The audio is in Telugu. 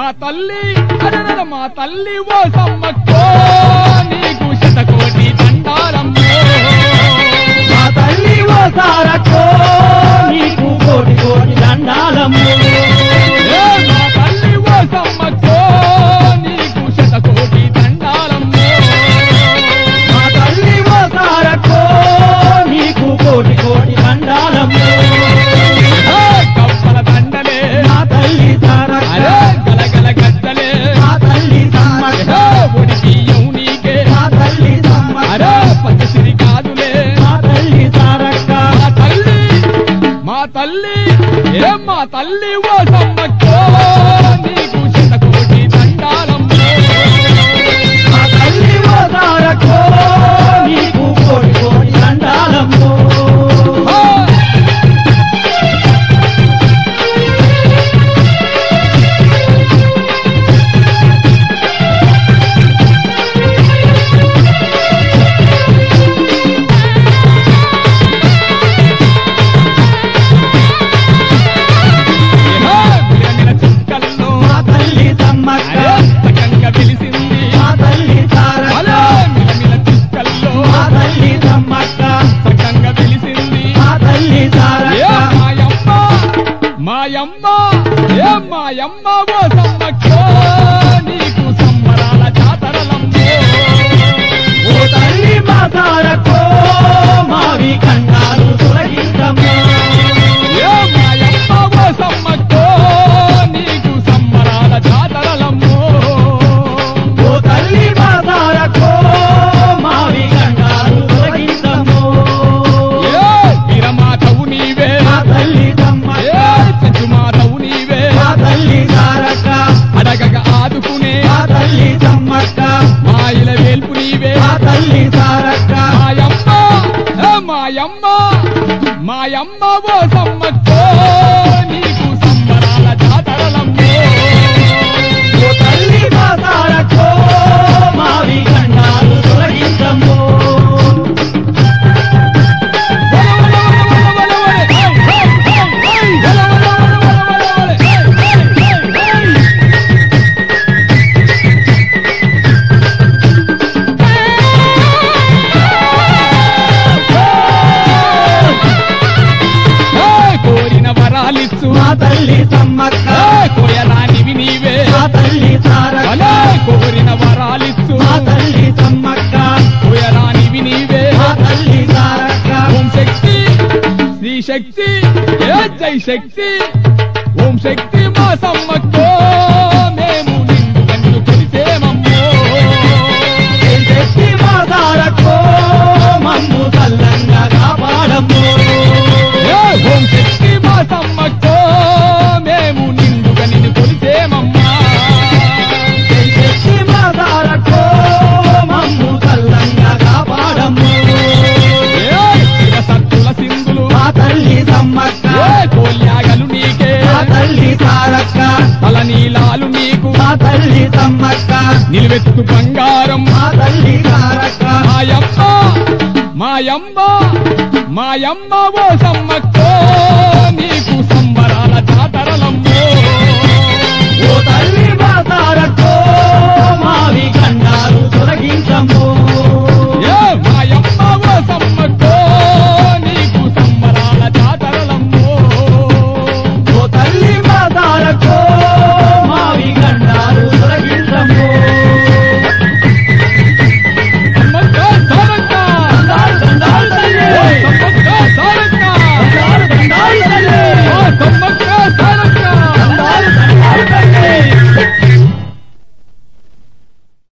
తల్లి అరరర మా తల్లి ఓ సమ్మక్కో నీకు శతకోటి దండాలమ్మో మా తల్లి ఓ సారక్కో నీకు కోటి కోటి దండాలమ్ము ఏ మా తల్లి ఓ సమ్మక్కో నీకు శతకోటి దండాలమ్మో మా తల్లి ఓ సారక్కో నీకు కోటి కోటి దండాలమ్ము ఏ కప్పల దండలే మా తల్లి సారక్క అరే గలగల గద్దలే మా తల్లి సమ్మక్క ఏ ఒడి బియ్యం నీకే మా తల్లి సమ్మక్క అరే పచ్చసిరి కాదులే మా తల్లి సారక్క మా తల్లి మా తల్లి ఏ మా తల్లి ఓ సమ్మక్కో నీకు శతకోటి దండాలమ్మో మా తల్లి ఓ సారక్కో నీకు కోటి కోటి దండాలమ్ము ఆ! ఏ మిలమిల చుక్కల్లో మా తల్లి సమ్మక్క అరే సకంగా వెలిసింది మా తల్లి సారక్క అలా మిలమిల చుక్కల్లో మా తల్లి సమ్మక్క సకంగా వెలిసింది మా తల్లి ఏ సారక్క మాయమ్మ మాయమ్మ ఏ మాయమ్మ ఓ సమ్మక్కో నీకు సంబరాల జాతరలమ్మో ఓ తల్లి మా సారక్కో మావి కండాలు తొలగించమ్మా ఏ మాయమ్మ ఓ సమ్మక్కో నీకు సంబరాల జాతరలమ్మో ఓ తల్లి మా సారక్కో మావి కండాలు తొలగించమ్మో ఏ వీరమాతవు నీవే మా తల్లి ఏ సమ్మక్క చెంచుమాతవు నీవే మా తల్లి సారక్క అడగక ఆదుకునే మా తల్లి సమ్మక్క మాయిల వేల్పు నీవే మా తల్లి సారక్క మాయమ్మ ఏ మాయమ్మ మాయమ్మ ఓ సమ్మక్కో నీకు సంబరాల జాతరలమ్మో ఓ తల్లి మా సారక్కో మావి కండాలు తొలగించమ్మో కోరిన వరాలిచ్చు మా తల్లి సమ్మక్క కోయరానివి నీవే మా తల్లి సారక్క అలా కోరిన వరాలిచ్చు మా తల్లి సమ్మక్క కోయరానివి నీవే మా తల్లి సారక్క ఓం శక్తి శ్రీ శక్తి ఏ జై శక్తి ఓం శక్తి మా సమ్మక్కో మేము నిండు కన్ను కొలిసేమమ్మో ఏం శక్తి మా సారక్కో మమ్ము తల్లంగా కాపాడమ్మో ఏ ఓం శక్తి మా సమ్మక్కో మేము నిండుగా నిన్ను కొలిసేమమ్మా ఏం శక్తి మా సారక్కో మమ్ము తల్లంగా కాపాడమ్మో ఏ శివ సత్తుల సింధులు మా తల్లి సమ్మక్క ఏ కోల్యాగలు నీకే మా తల్లి సారక్క తల నీలాలు నీకు మా తల్లి సమ్మక్క నిలువెత్తు బంగారం మా తల్లి సారక్క మాయమ్మ మాయమ్మ మాయమ్మ ఓ సమ్మక్కో నీకు